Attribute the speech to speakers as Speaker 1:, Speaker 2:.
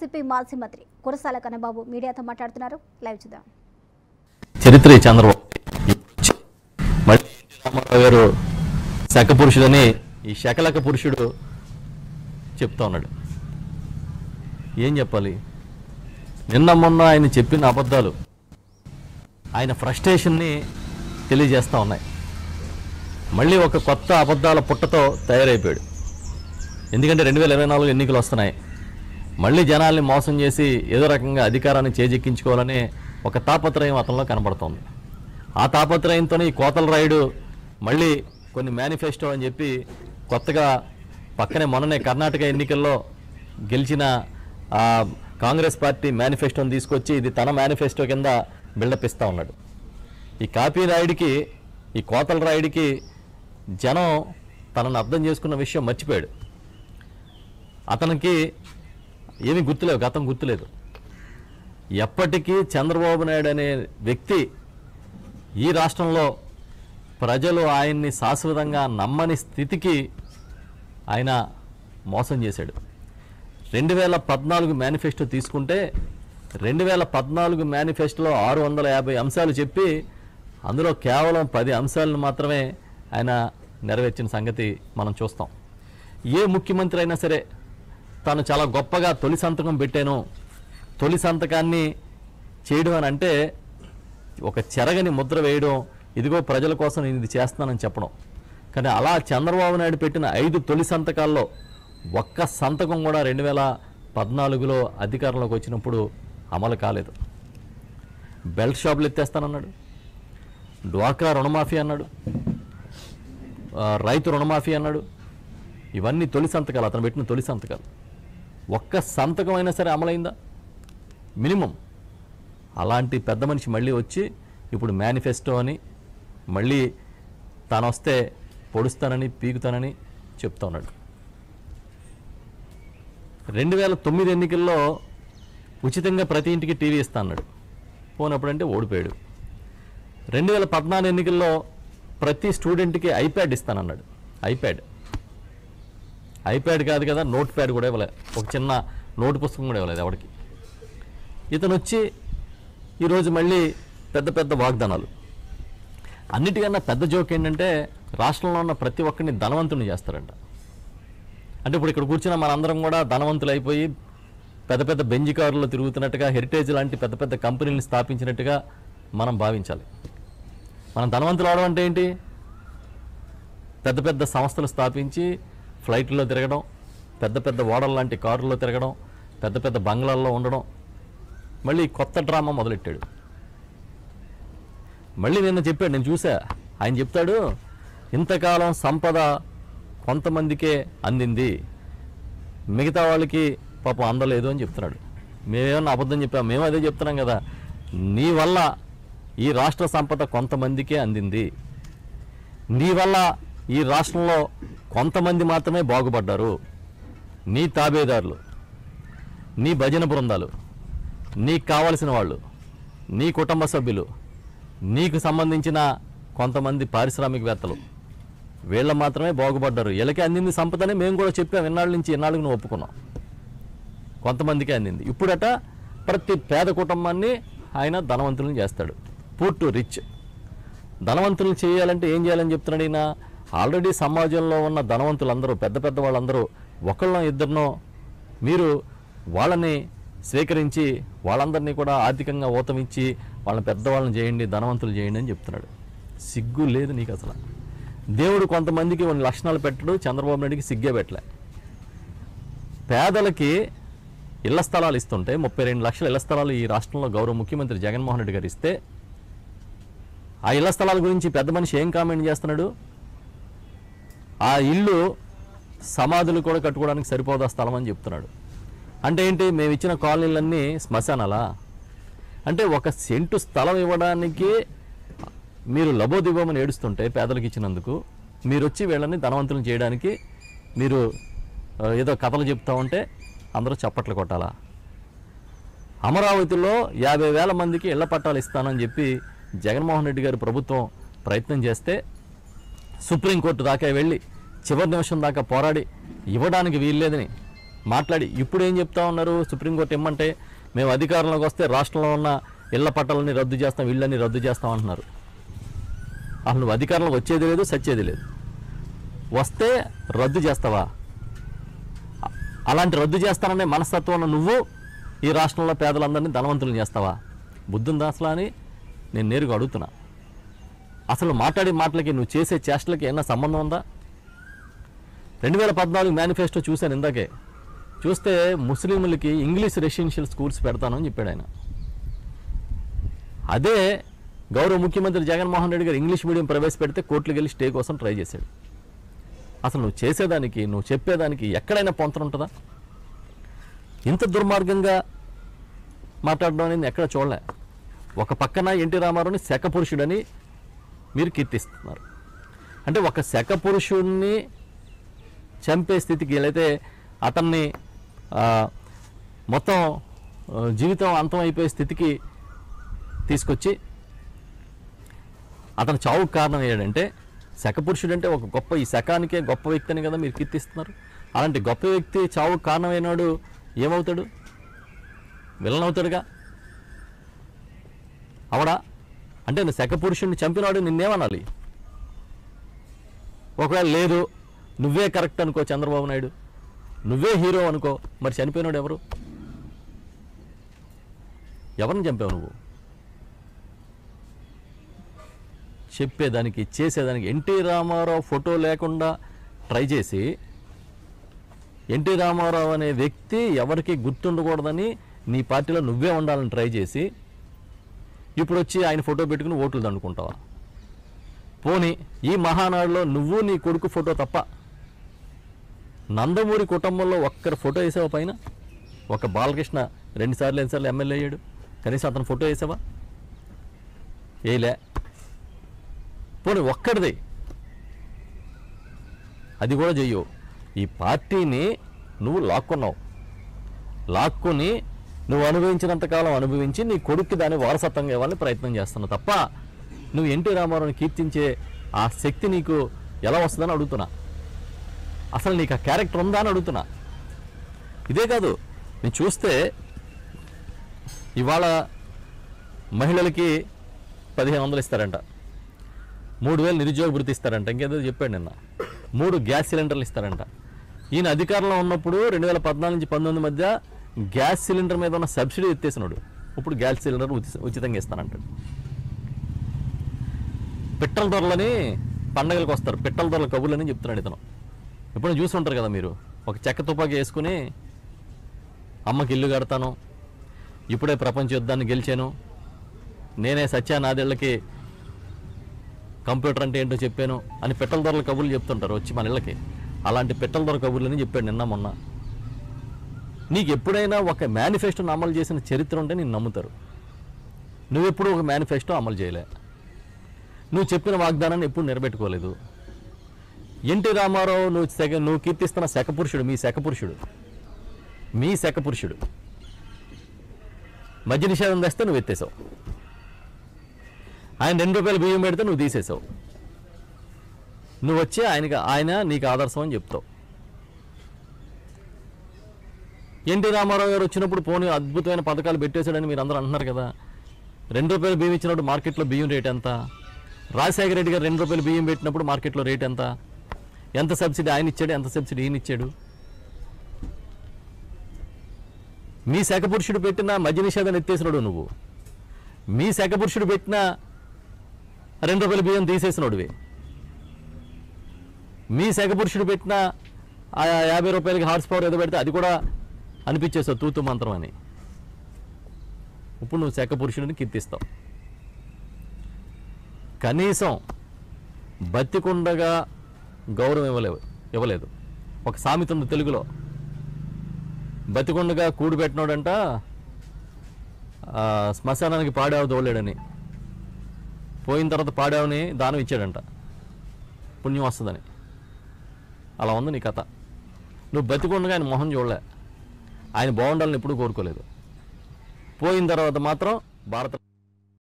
Speaker 1: YCP మాజీ మంత్రి కురసాల కన్నబాబు మీడియాతో మాట్లాడుతున్నారు లైవ్ చూద్దాం
Speaker 2: చరిత్ర ఈ చంద్రబాబు మళ్ళీ ఎన్టీ రామారావు గారు శక పురుషుడని ఈ శకలక పురుషుడు చెప్తా ఉన్నాడు ఏం చెప్పాలి నిన్న మొన్న ఆయన చెప్పిన అబద్ధాలు ఆయన ఫ్రస్ట్రేషన్ని తెలియజేస్తూ ఉన్నాయి మళ్ళీ ఒక కొత్త అబద్ధాల పుట్టతో తయారైపోయాడు ఎందుకంటే రెండు వేల ఇరవై నాలుగు ఎన్నికలు వస్తున్నాయి మళ్ళీ జనాల్ని మోసం చేసి ఏదో రకంగా అధికారాన్ని చేజెక్కించుకోవాలనే ఒక తాపత్రయం అతనిలో కనబడుతోంది ఆ తాపత్రయంతోనే ఈ కోతల రాయుడు మళ్ళీ కొన్ని మేనిఫెస్టో అని చెప్పి కొత్తగా పక్కనే మొన్ననే కర్ణాటక ఎన్నికల్లో గెలిచిన ఆ కాంగ్రెస్ పార్టీ మేనిఫెస్టోని తీసుకొచ్చి ఇది తన మేనిఫెస్టో కింద బిల్డప్ ఇస్తూ ఉన్నాడు ఈ కాపీ రాయుడికి ఈ కోతల రాయుడికి జనం తనను అర్థం చేసుకున్న విషయం మర్చిపోయాడు అతనికి ఏమీ గుర్తులేవు గతం గుర్తులేదు ఎప్పటికీ చంద్రబాబు నాయుడు అనే వ్యక్తి ఈ రాష్ట్రంలో ప్రజలు ఆయన్ని శాశ్వతంగా నమ్మని స్థితికి ఆయన మోసం చేశాడు రెండు వేల పద్నాలుగు మేనిఫెస్టో తీసుకుంటే రెండు వేల పద్నాలుగు మేనిఫెస్టోలో ఆరు వందల యాభై అంశాలు చెప్పి అందులో కేవలం పది అంశాలను మాత్రమే ఆయన నెరవేర్చిన సంగతి మనం చూస్తాం ఏ ముఖ్యమంత్రి అయినా సరే తాను చాలా గొప్పగా తొలి సంతకం పెట్టాను తొలి సంతకాన్ని చేయడం అని అంటే ఒక చెరగని ముద్ర వేయడం ఇదిగో ప్రజల కోసం నేను ఇది చేస్తున్నానని చెప్పడం కానీ అలా చంద్రబాబు నాయుడు పెట్టిన ఐదు తొలి సంతకాల్లో ఒక్క సంతకం కూడా రెండు వేల పద్నాలుగులో అధికారంలోకి వచ్చినప్పుడు అమలు కాలేదు బెల్ట్ షాపులు ఎత్తేస్తానన్నాడు డ్వాక్రా రుణమాఫీ అన్నాడు ఆ, రైతు రుణమాఫీ అన్నాడు ఇవన్నీ తొలి సంతకాలు అతను పెట్టిన తొలి సంతకాలు ఒక్క సంతకం అయినా సరే అమలైందా మినిమం అలాంటి పెద్ద మనిషి మళ్ళీ వచ్చి ఇప్పుడు మేనిఫెస్టో అని మళ్ళీ తాను వస్తే పొడుస్తానని పీకుతానని చెప్తా ఉన్నాడు రెండు వేల తొమ్మిది ఎన్నికల్లో ఉచితంగా ప్రతి ఇంటికి టీవీ ఇస్తా అన్నాడు పోనప్పుడంటే ఓడిపోయాడు రెండు వేల పద్నాలుగు ఎన్నికల్లో ప్రతి స్టూడెంట్కి ఐప్యాడ్ ఇస్తానన్నాడు ఐప్యాడ్ ఐప్యాడ్ కాదు కదా నోట్ ప్యాడ్ కూడా ఇవ్వలేదు ఒక చిన్న నోటు పుస్తకం కూడా ఇవ్వలేదు ఎవరికి ఇతను వచ్చి ఈరోజు మళ్ళీ పెద్ద పెద్ద వాగ్దానాలు అన్నిటికన్నా పెద్ద జోక్ ఏంటంటే రాష్ట్రంలో ఉన్న ప్రతి ఒక్కరిని ధనవంతుని చేస్తారంట అంటే ఇప్పుడు ఇక్కడ కూర్చున్న మనందరం కూడా ధనవంతులు అయిపోయి పెద్ద పెద్ద బెంజి కారులో తిరుగుతున్నట్టుగా హెరిటేజ్ లాంటి పెద్ద పెద్ద కంపెనీలను స్థాపించినట్టుగా మనం భావించాలి మనం ధనవంతులు అవడం అంటే ఏంటి పెద్ద పెద్ద సంస్థలు స్థాపించి ఫ్లైట్లో తిరగడం పెద్ద పెద్ద ఓడల లాంటి కారుల్లో తిరగడం పెద్ద పెద్ద బంగ్లాల్లో ఉండడం మళ్ళీ కొత్త డ్రామా మొదలెట్టాడు మళ్ళీ నిన్న చెప్పాడు నేను చూసా ఆయన చెప్తాడు ఇంతకాలం సంపద కొంతమందికే అందింది మిగతా వాళ్ళకి పాపం అందలేదు అని చెప్తున్నాడు మేమేమన్నా అబద్ధం చెప్పాం మేము అదే చెప్తున్నాం కదా నీ వల్ల ఈ రాష్ట్ర సంపద కొంతమందికే అందింది నీ వల్ల ఈ రాష్ట్రంలో కొంతమంది మాత్రమే బాగుపడ్డారు నీ తాబేదారులు నీ భజన బృందాలు నీకు కావలసిన వాళ్ళు నీ కుటుంబ సభ్యులు నీకు సంబంధించిన కొంతమంది పారిశ్రామికవేత్తలు వీళ్ళ మాత్రమే బాగుపడ్డారు వీళ్ళకి అందింది సంపదని మేము కూడా చెప్పాం ఇన్నాళ్ళ నుంచి ఇన్నాళ్ళకి నువ్వు ఒప్పుకున్నాం కొంతమందికే అందింది ఇప్పుడట ప్రతి పేద కుటుంబాన్ని ఆయన ధనవంతులను చేస్తాడు పూర్ టు రిచ్ ధనవంతులను చేయాలంటే ఏం చేయాలని చెప్తున్నాడు ఈయన ఆల్రెడీ సమాజంలో ఉన్న ధనవంతులందరూ పెద్ద పెద్ద వాళ్ళందరూ ఒకళ్ళనో ఇద్దరినో మీరు వాళ్ళని స్వీకరించి వాళ్ళందరినీ కూడా ఆర్థికంగా ఊతమిచ్చి వాళ్ళని పెద్దవాళ్ళని చేయండి ధనవంతులు చేయండి అని చెప్తున్నాడు సిగ్గు లేదు నీకు అసలు దేవుడు కొంతమందికి కొన్ని లక్షణాలు పెట్టడు చంద్రబాబు నాయుడికి సిగ్గే పెట్టలే పేదలకి ఇళ్ల స్థలాలు ఇస్తుంటే ముప్పై రెండు లక్షల ఇళ్ల స్థలాలు ఈ రాష్ట్రంలో గౌరవ ముఖ్యమంత్రి జగన్మోహన్ రెడ్డి గారు ఇస్తే ఆ ఇళ్ల స్థలాల గురించి పెద్ద మనిషి ఏం కామెంట్ చేస్తున్నాడు ఆ ఇల్లు సమాధులు కూడా కట్టుకోవడానికి సరిపోదా స్థలం అని చెప్తున్నాడు అంటే ఏంటి మేము ఇచ్చిన కాలనీలన్నీ శ్మశానాలా అంటే ఒక సెంటు స్థలం ఇవ్వడానికి మీరు లబోదివ్వమని ఏడుస్తుంటే పేదలకు ఇచ్చినందుకు మీరు వచ్చి వీళ్ళని ధనవంతులను చేయడానికి మీరు ఆ, ఏదో కథలు చెప్తా ఉంటే అందరూ చప్పట్లు కొట్టాలా అమరావతిలో యాభై వేల మందికి ఇళ్ల పట్టాలు ఇస్తానని చెప్పి జగన్మోహన్ రెడ్డి గారి ప్రభుత్వం ప్రయత్నం చేస్తే సుప్రీంకోర్టు దాకా వెళ్ళి చివరి నిమిషం దాకా పోరాడి ఇవ్వడానికి వీల్లేదని మాట్లాడి ఇప్పుడు ఏం చెప్తా ఉన్నారు సుప్రీంకోర్టు ఏమంటే మేము అధికారంలోకి వస్తే రాష్ట్రంలో ఉన్న ఇళ్ల పట్టాలని రద్దు చేస్తాం ఇళ్ళని రద్దు చేస్తాం అంటున్నారు అసలు నువ్వు అధికారంలోకి వచ్చేది లేదు సచ్చేది లేదు వస్తే రద్దు చేస్తావా అ- అలాంటి రద్దు చేస్తాననే మనస్తత్వం ఉన్న నువ్వు ఈ రాష్ట్రంలో పేదలందరినీ ధనవంతులను చేస్తావా బుద్ధుందా అసలు అని నేను నేరుగా అడుగుతున్నా అసలు మాట్లాడే మాటలకి నువ్వు చేసే చేష్టలకి ఏమైనా సంబంధం ఉందా రెండు వేల పద్నాలుగు మేనిఫెస్టో చూశాను ఇందాకే చూస్తే ముస్లింలకి ఇంగ్లీష్ రెసిడెన్షియల్ స్కూల్స్ పెడతానని చెప్పాడు ఆయన అదే గౌరవ ముఖ్యమంత్రి జగన్మోహన్ రెడ్డి గారు ఇంగ్లీష్ మీడియం ప్రవేశపెడితే కోర్టులకు వెళ్ళి స్టే కోసం ట్రై చేశాడు అసలు నువ్వు చేసేదానికి నువ్వు చెప్పేదానికి ఎక్కడైనా పొంతన ఉంటుందా ఇంత దుర్మార్గంగా మాట్లాడడం అనేది నేను ఎక్కడ చూడలే ఒక పక్కన ఎన్టీ రామారావుని శక పురుషుడని మీరు కీర్తిస్తున్నారు అంటే ఒక శక పురుషుడిని చంపే స్థితికి లేకపోతే అతన్ని ఆ, మొత్తం ఆ, జీవితం అంతం అయిపోయే స్థితికి తీసుకొచ్చి అతను చావుకు కారణం ఏంటంటే శకపురుషుడు అంటే ఒక గొప్ప ఈ శకానికే గొప్ప వ్యక్తిని కదా మీరు కీర్తిస్తున్నారు అలాంటి గొప్ప వ్యక్తి చావుకు కారణమైనవాడు ఏమవుతాడు విలన్ అవుతాడుగా అవడా అంటే నువ్వు శకపురుషుడిని చంపినవాడు నిన్నేమనాలి ఒకవేళ లేదు నువ్వే కరెక్ట్ అనుకో చంద్రబాబు నాయుడు నువ్వే హీరో అనుకో మరి చనిపోయినాడు ఎవరు ఎవరిని చంపావు నువ్వు చెప్పేదానికి చేసేదానికి ఎన్టీ రామారావు ఫోటో లేకుండా ట్రై చేసి ఎన్టీ రామారావు అనే వ్యక్తి ఎవరికి గుర్తుండకూడదని నీ పార్టీలో నువ్వే ఉండాలని ట్రై చేసి ఇప్పుడు వచ్చి ఆయన ఫోటో పెట్టుకుని ఓట్లు దండుకుంటావా పోనీ ఈ మహానాడులో నువ్వు నీ కొడుకు ఫోటో తప్ప నందమూరి కుటుంబంలో ఒక్కరి ఫోటో వేసావా పైన ఒక బాలకృష్ణ రెండుసార్లు ఎన్నిసార్లు ఎమ్మెల్యే అయ్యాడు కనీసం అతను ఫోటో వేసావా వేయలే పోనీ ఒక్కడిది అది కూడా చెయ్యవు ఈ పార్టీని నువ్వు లాక్కున్నావు లాక్కుని నువ్వు అనుభవించినంతకాలం అనుభవించి నీ కొడుక్కి దాన్ని వారసత్వంగా ఇవ్వాలని ప్రయత్నం చేస్తున్నావు తప్ప నువ్వు ఎన్టీ రామారావుని కీర్తించే ఆ శక్తి నీకు ఎలా వస్తుందని అడుగుతున్నా అసలు నీకు ఆ క్యారెక్టర్ ఉందా అని అడుగుతున్నా ఇదే కాదు నేను చూస్తే ఇవాళ మహిళలకి పదిహేను వందలు ఇస్తారంట మూడు వేలు నిరుద్యోగ భృతి ఇస్తారంట ఇంకేదో చెప్పాడు నిన్న మూడు గ్యాస్ సిలిండర్లు ఇస్తారంట ఈయన అధికారంలో ఉన్నప్పుడు రెండు వేల పద్నాలుగు నుంచి పంతొమ్మిది మధ్య గ్యాస్ సిలిండర్ మీద ఉన్న సబ్సిడీ ఎత్తేసినాడు ఇప్పుడు గ్యాస్ సిలిండర్ ఉచి- ఉచితంగా ఇస్తానంటాడు పిట్టల ధరలని పండగలకు వస్తారు పిట్టల ధరల కబుర్లని చెప్తున్నాడు ఇతను ఎప్పుడు చూసుంటారు కదా మీరు ఒక చెక్క తుపాకీ వేసుకుని అమ్మకి ఇల్లు కడతాను ఇప్పుడే ప్రపంచ యుద్ధాన్ని గెలిచాను నేనే సత్యా నాదేళ్లకి కంప్యూటర్ అంటే ఏంటో చెప్పాను అని పిట్టల ధరల కబుర్లు చెప్తుంటారు వచ్చి మన ఇళ్ళకి అలాంటి పిట్టల ధర కబుర్లని చెప్పాడు నిన్న మొన్న నీకు ఎప్పుడైనా ఒక మేనిఫెస్టోని అమలు చేసిన చరిత్ర ఉంటే నేను నమ్ముతారు నువ్వెప్పుడు ఒక మేనిఫెస్టో అమలు చేయలే నువ్వు చెప్పిన వాగ్దానాన్ని ఎప్పుడు నిలబెట్టుకోలేదు ఎన్టీ రామారావు నువ్వు శక నువ్వు కీర్తిస్తున్న శకపురుషుడు మీ శకపురుషుడు మీ శకపురుషుడు మద్య నిషేధం తెస్తే నువ్వు ఎత్తేసావు ఆయన రెండు రూపాయలు బియ్యం పెడితే నువ్వు తీసేసావు నువ్వు వచ్చి ఆయనకి ఆయన నీకు ఆదర్శం అని చెప్తావు ఎన్టీ రామారావు గారు వచ్చినప్పుడు పోనీ అద్భుతమైన పథకాలు పెట్టేశాడని మీరు అందరూ అంటున్నారు కదా రెండు రూపాయలు బియ్యం ఇచ్చినప్పుడు మార్కెట్లో బియ్యం రేట్ ఎంత రాజశేఖర రెడ్డి గారు రెండు రూపాయలు బియ్యం పెట్టినప్పుడు మార్కెట్లో రేట్ ఎంత ఎంత సబ్సిడీ ఆయన ఇచ్చాడు ఎంత సబ్సిడీ ఈయన ఇచ్చాడు మీ శాఖ పురుషుడు పెట్టిన మద్య నిషేధాన్ని ఎత్తేసినాడు నువ్వు మీ శాఖ పురుషుడు పెట్టిన రెండు రూపాయల బియ్యం తీసేసినోడివి మీ శాఖ పురుషుడు పెట్టిన ఆ యాభై రూపాయలకి హార్స్ పవర్ ఏదో పెడితే అది కూడా అనిపించేస్తావు తూతు మంత్రం అని ఇప్పుడు నువ్వు శాఖ పురుషుడిని కీర్తిస్తావు కనీసం బతికుండగా గౌరవం ఇవ్వలేవు ఇవ్వలేదు ఒక సామెత ఉంది తెలుగులో బతికుండగా కూడు పెట్టినోడంట ఆ, శ్మశానానికి పాడావు తోలేడని పోయిన తర్వాత పాడావుని దానం ఇచ్చాడంట పుణ్యం వస్తుందని అలా ఉంది నీ కథ నువ్వు బతికుండగా ఆయన మొహం చూడలే ఆయన బాగుండాలని ఎప్పుడూ కోరుకోలేదు పోయిన తర్వాత మాత్రం భారత